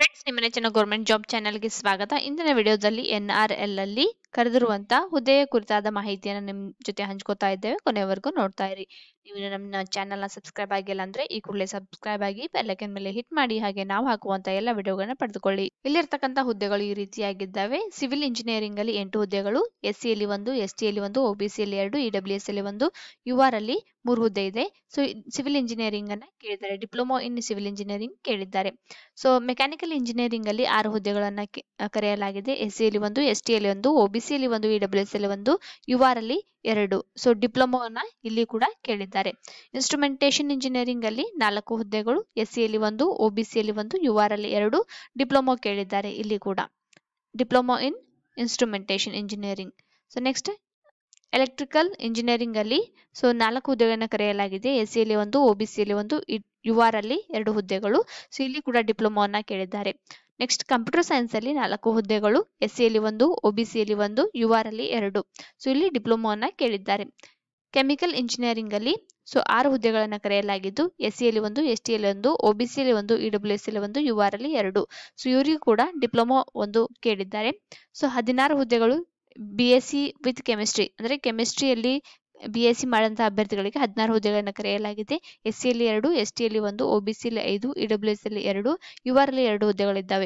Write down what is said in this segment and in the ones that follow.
friends ನಿಮ್ಮ ನೆಚ್ಚಿನ government job ಚಾನೆಲ್ಗೆ ಸ್ವಾಗತ ಇಂದಿನ ವಿಡಿಯೋದಲ್ಲಿ ಎನ್ ಆರ್ ಎಲ್ ಅಲ್ಲಿ ಕರೆದಿರುವಂತಹ ಹುದ್ದೆಯ ಕುರಿತಾದ ಮಾಹಿತಿಯನ್ನು ನಿಮ್ ಜೊತೆ ಹಂಚ್ಕೋತಾ ಇದ್ದೇವೆ ಕೊನೆವರೆಗೂ ನೋಡ್ತಾ ಇರಿ ನೀವು ನಮ್ಮ ಚಾನೆಲ್ ನ ಸಬ್ಸ್ಕ್ರೈಬ್ ಆಗಿಲ್ಲ ಅಂದ್ರೆ ಈ ಕೂಡಲೇ ಸಬ್ಸ್ಕ್ರೈಬ್ ಆಗಿ ಬೆಲ್ಲೈಕನ್ ಮೇಲೆ ಹಿಟ್ ಮಾಡಿ ಹಾಗೆ ನಾವು ಹಾಕುವಂತ ಎಲ್ಲ ವಿಡಿಯೋಗಳನ್ನ ಪಡೆದುಕೊಳ್ಳಿ ಇಲ್ಲಿರ್ತಕ್ಕಂಥ ಹುದ್ದೆಗಳು ಈ ರೀತಿಯಾಗಿದ್ದಾವೆ ಸಿವಿಲ್ ಇಂಜಿನಿಯರಿಂಗ್ ಅಲ್ಲಿ ಎಂಟು ಹುದ್ದೆಗಳು ಎಸ್ ಸಿ ಅಲ್ಲಿ ಒಂದು ಎಸ್ ಟಿ ಅಲ್ಲಿ ಒಂದು ಒಬಿಸಿ ಅಲ್ಲಿ ಎರಡು ಇ ಡಬ್ಲ್ಯೂ ಎಸ್ ಅಲ್ಲಿ ಒಂದು ಯು ಆರ್ ಅಲ್ಲಿ ಮೂರು ಹುದ್ದೆ ಇದೆ ಸೊ ಸಿವಿಲ್ ಇಂಜಿನಿಯರಿಂಗ್ ಅನ್ನ ಕೇಳಿದ್ದಾರೆ ಡಿಪ್ಲೊಮಾ ಇನ್ ಸಿವಿಲ್ ಇಂಜಿನಿಯರಿಂಗ್ ಕೇಳಿದ್ದಾರೆ ಸೊ ಮೆಕ್ಯಾನಿಕಲ್ ಇಂಜಿನಿಯರಿಂಗ್ ಅಲ್ಲಿ ಆರು ಹುದ್ದೆಗಳನ್ನ ಕೆ- ಆ, ಕರೆಯಲಾಗಿದೆ ಎಸ್ ಸಿ ಅಲ್ಲಿ ಒಂದು ಎಸ್ ಟಿ ಅಲ್ಲಿ ಒಂದು ಒಬಿಸಿ ಅಲ್ಲಿ ಒಂದು ಇ ಡಬ್ಲ್ಯೂ ಎಸ್ ಅಲ್ಲಿ ಒಂದು ಯು ಆರ್ ಅಲ್ಲಿ ಎರಡು ಸೊ ಡಿಪ್ಲೊಮಾನ ಇಲ್ಲಿ ಕೂಡ ಕೇಳಿದ್ದಾರೆ ಇನ್ಸ್ಟ್ರುಮೆಂಟೇಶನ್ ಇಂಜಿನಿಯರಿಂಗ್ ಅಲ್ಲಿ ನಾಲ್ಕು ಹುದ್ದೆಗಳು ಎಸ್ ಸಿ ಅಲ್ಲಿ ಒಂದು ಒಬಿಸಿ ಅಲ್ಲಿ ಒಂದು ಯು ಆರ್ ಅಲ್ಲಿ ಎರಡು ಡಿಪ್ಲೊಮಾ ಕೇಳಿದ್ದಾರೆ ಇಲ್ಲಿ ಕೂಡ diploma in instrumentation engineering so next electrical engineering ಅಲ್ಲಿ ಸೊ ನಾಲ್ಕು ಹುದ್ದೆಗಳನ್ನ ಕರೆಯಲಾಗಿದೆ ಎಸ್ ಸಿ ಅಲ್ಲಿ ಒಂದು ಒಬಿಸಿ ಅಲ್ಲಿ ಒಂದು ಯು ಆರ್ ಅಲ್ಲಿ ಎರಡು ಹುದ್ದೆಗಳು ಸೊ ಇಲ್ಲಿ ಕೂಡ ಡಿಪ್ಲೊಮಾವನ್ನ ಕೇಳಿದ್ದಾರೆ ನೆಕ್ಸ್ಟ್ ಕಂಪ್ಯೂಟರ್ ಸೈನ್ಸ್ ಅಲ್ಲಿ ನಾಲ್ಕು ಹುದ್ದೆಗಳು ಎಸ್ ಸಿ ಅಲ್ಲಿ ಒಂದು ಒಬಿಸಿ ಅಲ್ಲಿ ಒಂದು ಯು ಆರ್ ಅಲ್ಲಿ ಎರಡು ಸೊ ಇಲ್ಲಿ ಡಿಪ್ಲೊಮಾವನ್ನ ಕೇಳಿದ್ದಾರೆ ಕೆಮಿಕಲ್ ಇಂಜಿನಿಯರಿಂಗ್ ಅಲ್ಲಿ ಸೊ ಆರು ಹುದ್ದೆಗಳನ್ನ ಕರೆಯಲಾಗಿದ್ದು ಎಸ್ ಸಿ ಅಲ್ಲಿ ಒಂದು ಎಸ್ ಟಿ ಅಲ್ಲಿ ಒಂದು ಒಬಿಸಿ ಅಲ್ಲಿ ಒಂದು ಇ ಡಬ್ಲ್ಯೂ ಎಸ್ ಅಲ್ಲಿ ಒಂದು ಯು ಆರ್ ಅಲ್ಲಿ ಎರಡು ಸೊ ಇವರಿಗೂ ಕೂಡ ಡಿಪ್ಲೊಮಾ ಒಂದು ಕೇಳಿದ್ದಾರೆ ಸೊ ಹದಿನಾರು ಹುದ್ದೆಗಳು B S C with chemistry ಅಂದ್ರೆ ಕೆಮಿಸ್ಟ್ರಿಯಲ್ಲಿ ಬಿ ಎಸ್ ಸಿ ಮಾಡಿದಂತಹ ಅಭ್ಯರ್ಥಿಗಳಿಗೆ ಹದಿನಾರು ಹುದ್ದೆಗಳನ್ನು ಕರೆಯಲಾಗಿದೆ ಎಸ್ ಸಿ ಅಲ್ಲಿ ಎರಡು ಎಸ್ ಟಿ ಅಲ್ಲಿ ಒಂದು ಒಬಿಸಿ ಅಲ್ಲಿ ಐದು ಇ ಡಬ್ಲ್ಯೂ ಎಸ್ ಅಲ್ಲಿ ಎರಡು ಯು ಆರ್ ಅಲ್ಲಿ ಎರಡು ಹುದ್ದೆಗಳಿದ್ದಾವೆ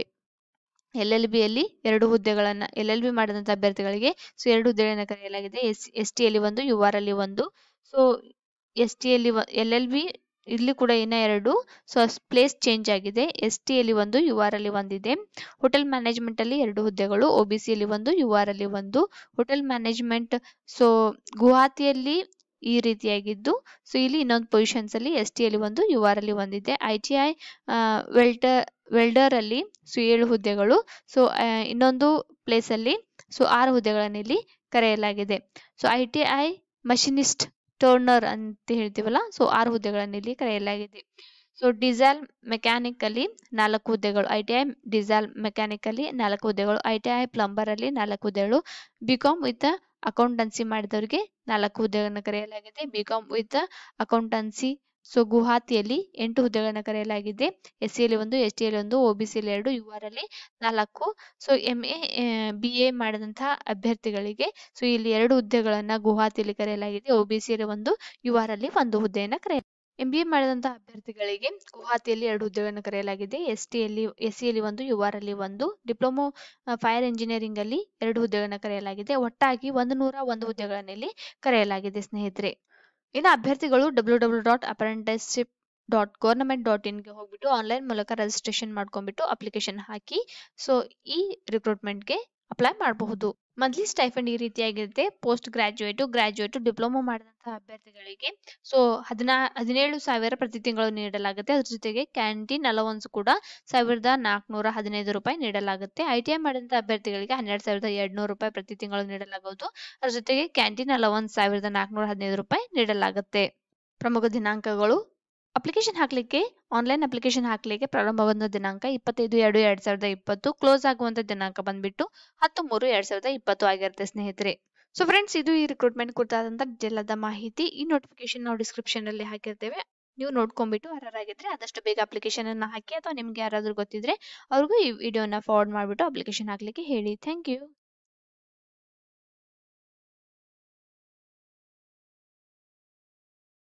ಎಲ್ ಎಲ್ ಬಿ ಅಲ್ಲಿ ಎರಡು ಹುದ್ದೆಗಳನ್ನ ಎಲ್ ಎಲ್ ಬಿ ಮಾಡಿದಂತಹ ಅಭ್ಯರ್ಥಿಗಳಿಗೆ ಸೊ ಎರಡು ಹುದ್ದೆಗಳನ್ನ ಕರೆಯಲಾಗಿದೆ ಎಸ್ ಎಸ್ ಟಿ ಅಲ್ಲಿ ಒಂದು ಯು ಆರ್ ಅಲ್ಲಿ ಒಂದು ಸೊ ಎಸ್ ಟಿ ಅಲ್ಲಿ ಎಲ್ ಎಲ್ ಬಿ ಇಲ್ಲಿ ಕೂಡ ಇನ್ನ ಎರಡು ಸೊ ಪ್ಲೇಸ್ ಚೇಂಜ್ ಆಗಿದೆ ಎಸ್ ಟಿ ಅಲ್ಲಿ ಒಂದು ಯು ಆರ್ ಅಲ್ಲಿ ಒಂದಿದೆ ಹೋಟೆಲ್ ಮ್ಯಾನೇಜ್ಮೆಂಟ್ ಅಲ್ಲಿ ಎರಡು ಹುದ್ದೆಗಳು ಒಬಿಸಿ ಅಲ್ಲಿ ಒಂದು ಯು ಆರ್ ಅಲ್ಲಿ ಒಂದು ಹೋಟೆಲ್ ಮ್ಯಾನೇಜ್ಮೆಂಟ್ ಸೊ ಗುವಾಹತಿಯಲ್ಲಿ ಈ ರೀತಿಯಾಗಿದ್ದು ಸೊ ಇಲ್ಲಿ ಇನ್ನೊಂದು ಪೊಸಿಷನ್ಸ್ ಅಲ್ಲಿ ಎಸ್ ಟಿ ಅಲ್ಲಿ ಒಂದು ಯು ಆರ್ ಅಲ್ಲಿ ಒಂದಿದೆ I T I welder welder ಅಲ್ಲಿ ಸೊ ಏಳು ಹುದ್ದೆಗಳು ಸೊ ಇನ್ನೊಂದು ಪ್ಲೇಸ್ ಅಲ್ಲಿ ಸೊ ಆರು ಹುದ್ದೆಗಳನ್ನು ಇಲ್ಲಿ ಕರೆಯಲಾಗಿದೆ so I T I machinist turner ಅಂತ ಹೇಳ್ತೀವಲ್ಲ ಸೊ ಆರು ಹುದ್ದೆಗಳನ್ನು ಇಲ್ಲಿ ಕರೆಯಲಾಗಿದೆ ಸೊ ಡಿಸೈಲ್ ಮೆಕ್ಯಾನಿಕ್ ಅಲ್ಲಿ ನಾಲ್ಕು ಹುದ್ದೆಗಳು I T I diesel mechanic ಅಲ್ಲಿ ನಾಲ್ಕು ಹುದ್ದೆಗಳು ಐ ಟಿ ಐ ಪ್ಲಂಬರ್ ಅಲ್ಲಿ ನಾಲ್ಕು ಹುದ್ದೆಗಳು ಬಿಕಾಮ್ ವಿತ್ ಅಕೌಂಟೆನ್ಸಿ ಮಾಡಿದವರಿಗೆ ನಾಲ್ಕು ಹುದ್ದೆಗಳನ್ನು ಕರೆಯಲಾಗಿದೆ ಬಿಕಾಮ್ ವಿತ್ ಅಕೌಂಟೆನ್ಸಿ ಸೊ ಗುವಾಹತಿಯಲ್ಲಿ ಎಂಟು ಹುದ್ದೆಗಳನ್ನು ಕರೆಯಲಾಗಿದೆ ಎಸ್ ಸಿ ಅಲ್ಲಿ ಒಂದು ಎಸ್ ಟಿ ಅಲ್ಲಿ ಒಂದು ಒಬಿಸಿ ಅಲ್ಲಿ ಎರಡು ಯು ಆರ್ ಅಲ್ಲಿ ನಾಲ್ಕು so M A B A ಮಾಡಿದಂತಹ ಅಭ್ಯರ್ಥಿಗಳಿಗೆ ಸೊ ಇಲ್ಲಿ ಎರಡು ಹುದ್ದೆಗಳನ್ನ ಗುವಾಹತಿಯಲ್ಲಿ ಕರೆಯಲಾಗಿದೆ ಒಬಿಸಿ ಅಲ್ಲಿ ಒಂದು ಯು ಆರ್ ಅಲ್ಲಿ ಒಂದು ಹುದ್ದೆಯನ್ನ ಕರೆಯ ಎಂ ಬಿ ಎ ಮಾಡಿದಂತಹ ಅಭ್ಯರ್ಥಿಗಳಿಗೆ ಗುವಾಹತಿಯಲ್ಲಿ ಎರಡು ಹುದ್ದೆಗಳನ್ನು ಕರೆಯಲಾಗಿದೆ ಎಸ್ ಟಿ ಅಲ್ಲಿ ಎಸ್ ಸಿ ಅಲ್ಲಿ ಒಂದು ಯು ಆರ್ ಅಲ್ಲಿ ಒಂದು ಡಿಪ್ಲೊಮೊ ಫೈರ್ ಇಂಜಿನಿಯರಿಂಗ್ ಅಲ್ಲಿ ಎರಡು ಹುದ್ದೆಗಳನ್ನು ಕರೆಯಲಾಗಿದೆ ಒಟ್ಟಾಗಿ ಒಂದು ನೂರ ಒಂದು ಹುದ್ದೆಗಳನ್ನು ಇಲ್ಲಿ ಕರೆಯಲಾಗಿದೆ ಸ್ನೇಹಿತರೆ ಇನ್ನು ಅಭ್ಯರ್ಥಿಗಳು W W dot apprenticeship dot government dot ಇನ್ಗೆ ಹೋಗ್ಬಿಟ್ಟು ಆನ್ಲೈನ್ ಮೂಲಕ ರಿಜಿಸ್ಟ್ರೇಷನ್ ಮಾಡ್ಕೊಂಡ್ಬಿಟ್ಟು ಅಪ್ಲಿಕೇಶನ್ ಹಾಕಿ ಸೊ ಈ ರಿಕ್ರೂಟ್ಮೆಂಟ್ಗೆ ಅಪ್ಲೈ ಮಾಡಬಹುದು ಮಂತ್ಲಿ ಸ್ಟೈಫಂಡ್ ಈ ರೀತಿಯಾಗಿರುತ್ತೆ ಪೋಸ್ಟ್ ಗ್ರಾಜುಯೇಟ್ ಗ್ರಾಜುಯೇಟ್ ಡಿಪ್ಲೊಮಾ ಮಾಡಿದಂತಹ ಅಭ್ಯರ್ಥಿಗಳಿಗೆ ಸೊ ಹದಿನಾ ಹದಿನೇಳು ಸಾವಿರ ಪ್ರತಿ ತಿಂಗಳು ನೀಡಲಾಗುತ್ತೆ ಅದ್ರ ಜೊತೆಗೆ ಕ್ಯಾಂಟೀನ್ ಅಲವನ್ಸ್ ಕೂಡ ಸಾವಿರದ ನಾಲ್ಕುನೂರ ಹದಿನೈದು ರೂಪಾಯಿ ನೀಡಲಾಗುತ್ತೆ ಐ ಟಿ ಐ ಮಾಡಿದಂತಹ ಅಭ್ಯರ್ಥಿಗಳಿಗೆ ಹನ್ನೆರಡು ಸಾವಿರದ ಎರಡ್ನೂರು ರೂಪಾಯಿ ಪ್ರತಿ ತಿಂಗಳು ನೀಡಲಾಗುವುದು ಅದ್ರ ಜೊತೆಗೆ ಕ್ಯಾಂಟೀನ್ ಅಲವನ್ಸ್ ಸಾವಿರದ ನಾಲ್ಕುನೂರ ಹದಿನೈದು ರೂಪಾಯಿ ನೀಡಲಾಗುತ್ತೆ ಪ್ರಮುಖ ದಿನಾಂಕಗಳು ಅಪ್ಲಿಕೇಶನ್ ಹಾಕ್ಲಿಕ್ಕೆ ಆನ್ಲೈನ್ ಅಪ್ಲಿಕೇಶನ್ ಹಾಕ್ಲಿಕ್ಕೆ ಪ್ರಾರಂಭವಾದ ದಿನಾಂಕ ಇಪ್ಪತ್ತೈದು ಎರಡು ಎರಡ್ ಸಾವಿರದ ಇಪ್ಪತ್ತು ಕ್ಲೋಸ್ ಆಗುವಂತ ದಿನಾಂಕ ಬಂದ್ಬಿಟ್ಟು ಹತ್ತು ಮೂರು ಎರಡ್ ಸಾವಿರದ ಇಪ್ಪತ್ತು ಆಗಿರುತ್ತೆ ಸ್ನೇಹಿತರೆ ಸೊ ಫ್ರೆಂಡ್ಸ್ ಇದು ಈ ರಿಕ್ರೂಟ್ಮೆಂಟ್ ಕುರಿತಾದಂತ ಜಿಲ್ಲದ ಮಾಹಿತಿ ಈ ನೋಟಿಫಿಕೇಶನ್ ನಾವು ಡಿಸ್ಕ್ರಿಪ್ಷನ್ ಅಲ್ಲಿ ಹಾಕಿರ್ತೇವೆ ನೀವು ನೋಡ್ಕೊಂಡ್ಬಿಟ್ಟು ಅರ್ಹರಾಗಿದ್ರೆ ಆದಷ್ಟು ಬೇಗ ಅಪ್ಲಿಕೇಶನ್ ಅನ್ನ ಹಾಕಿ ಅಥವಾ ನಿಮ್ಗೆ ಯಾರಾದ್ರೂ ಗೊತ್ತಿದ್ರೆ ಅವ್ರಿಗೂ ಈ ವಿಡಿಯೋನ ಫಾರ್ವರ್ಡ್ ಮಾಡ್ಬಿಟ್ಟು ಅಪ್ಲಿಕೇಶನ್ ಹಾಕ್ಲಿಕ್ಕೆ ಹೇಳಿ ಥ್ಯಾಂಕ್ ಯು